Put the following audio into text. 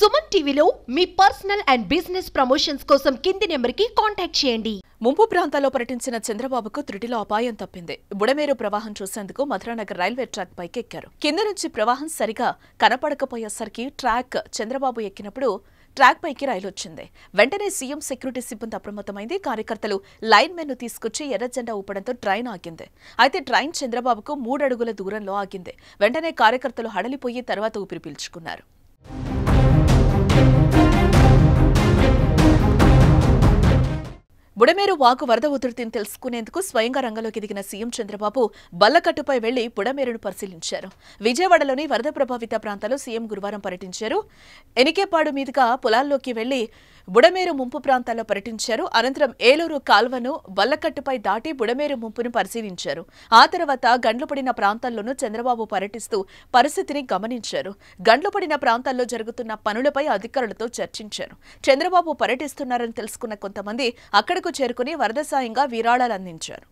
సుమన్ టీవీలో మీ personal and business promotions కోసం కింది నెంబర్కి కాంటాక్ట్ చేయండి ముంపు ప్రాంతాల్లో పర్యటించిన చంద్రబాబుకు త్రుటిలో అపాయం తప్పింది బుడమేరు ప్రవాహం చూసేందుకు మధురానగర్ రైల్వే ట్రాక్ పైకి ఎక్కారు కింద నుంచి ప్రవాహం సరిగా కనపడకపోయేసరికి ట్రాక్ చంద్రబాబు ఎక్కినప్పుడు ట్రాక్ పైకి రైలు వచ్చింది వెంటనే సీఎం సెక్యూరిటీ సిబ్బంది అప్రమత్తమైంది కార్యకర్తలు లైన్ మెన్ను తీసుకొచ్చి ఎర్ర జెండా ఊపడంతో ట్రైన్ ఆగింది అయితే ట్రైన్ చంద్రబాబుకు మూడడుగుల దూరంలో ఆగింది వెంటనే కార్యకర్తలు హడలిపోయి తర్వాత ఊపిరి పీల్చుకున్నారు బుడమేరు వాగు వరద ఉధృతిని తెలుసుకునేందుకు స్వయంగా రంగంలోకి దిగిన సీఎం చంద్రబాబు బల్లకట్టుపై వెళ్లి బుడమేరును పరిశీలించారు విజయవాడలోని వరద ప్రభావిత ప్రాంతాల్లో సీఎం గురువారం పర్యటించారు ఎనికేపాడు మీదుగా పొలాల్లోకి వెళ్లి బుడమేరు ముంపు ప్రాంతాల్లో పర్యటించారు అనంతరం ఏలూరు కాల్వను బల్లకట్టుపై దాటి బుడమేరు ముంపును పరిశీలించారు ఆ తర్వాత గండ్లు పడిన ప్రాంతాల్లోనూ చంద్రబాబు పర్యటిస్తూ పరిస్థితిని గమనించారు గండ్లు పడిన ప్రాంతాల్లో జరుగుతున్న పనులపై అధికారులతో చర్చించారు చంద్రబాబు పర్యటిస్తున్నారని తెలుసుకున్న కొంతమంది అక్కడకు చేరుకుని వరద సాయంగా విరాళాలు అందించారు